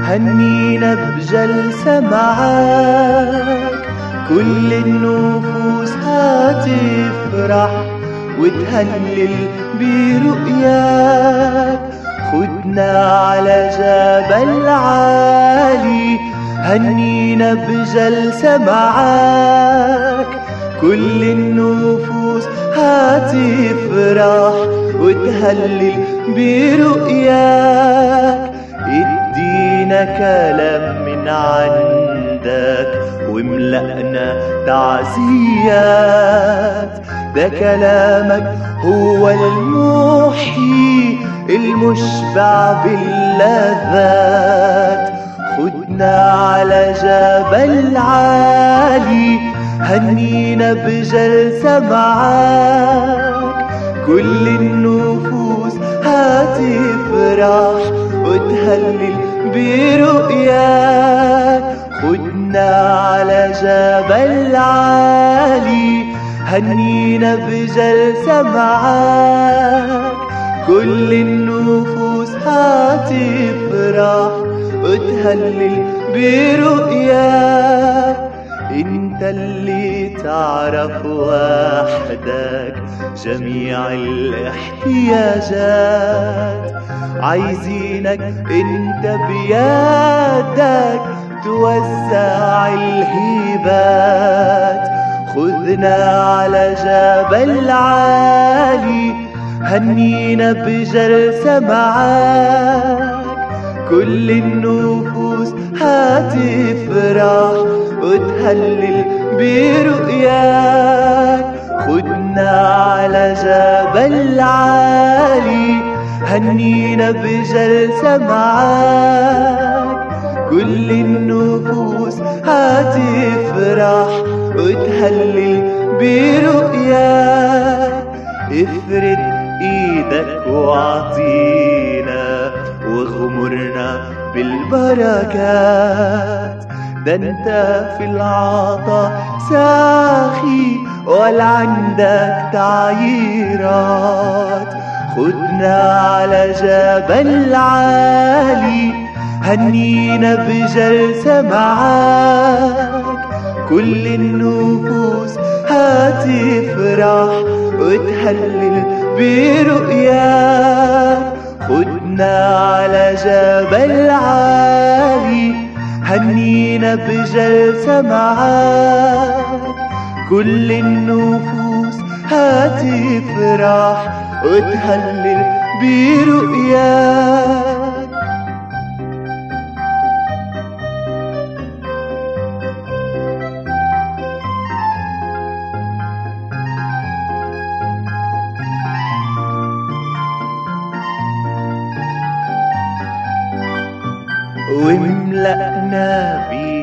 هنينا بجلسة معاك كل النفوس هتفرح وتهلل برؤياك خدنا على جبل عالي هنينا بجلسة معاك كل النفوس هتفرح وتهلل برؤياك ادينا كلام من عندك وملأنا تعزيات ده كلامك هو المحيي المشبع باللذات خدنا على جبل عالي هنينا بجلسة معاك كل النفوس هتفرح وتهلل برؤياك خدنا على جبل عالي هنينا بجلسة معاك كل النفوس هتفرح وتهلل برؤياك انت اللي تعرف وحدك جميع الاحتياجات عايزينك انت بيدك توزع الهبات خذنا على جبل عالي هنينا بجلسة معاك كل النفوس هتفرح وتهلل برؤياك خدنا على جبل عالي هنينا بجلسة معاك كل النفوس هتفرح وتهلل برؤياك افرد ايدك واعطينا واغمرنا بالبركات ده انت في العطا ساخي ولا عندك تعييرات خدنا على جبل عالي هنينا بجلسة معاك كل النفوس هتفرح وتهلل برؤياك خدنا على جبل عالي هنينا بجلسة معاك كل النفوس هتفرح وتهلل برؤياك واملأنا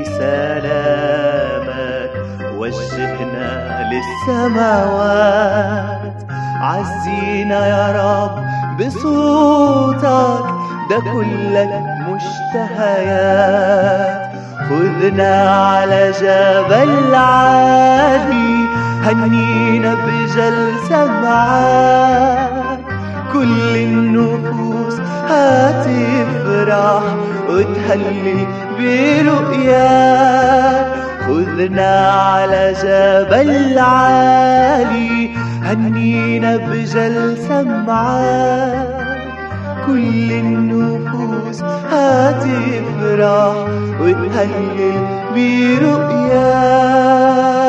بسلامك وجهنا للسماوات عزينا يا رب بصوتك ده كلك مشتهيات خذنا على جبل عالي هنينا بجلسة معاك كل النفوس هتفرح وتهلل برؤياك خذنا على جبل عالي هنينا بجلسة معاك كل النفوس هتفرح وتهلل برؤياك